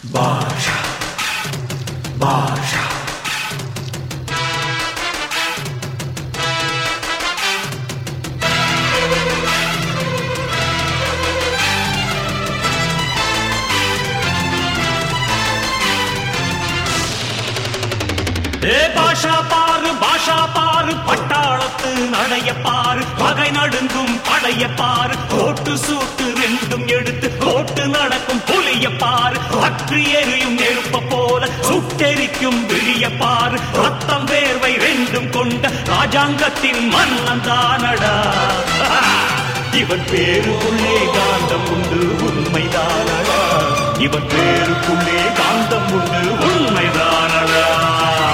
பாஷா பாஷா ஏ பாஷா பாரு பாஷா பாரு பட்டாளத்து நடைய பாரு பகை நடுங்கும் படைய பாரு கோட்டு சூட்டு ரெண்டும் எடுத்து கோட்டு நடக்கும் புலிய பாரு பற்றி எரியும் நெருப்ப போல சுட்டெரிக்கும் விழிய பாரு ரத்தம் வேர்வை ரெண்டும் கொண்ட ராஜாங்கத்தின் மன்னன் தானடா இவன் பேருக்குள்ளே காந்தம் உண்டு உண்மைதானடா இவன் பேருக்குள்ளே காந்தம் உண்டு உண்மைதானடா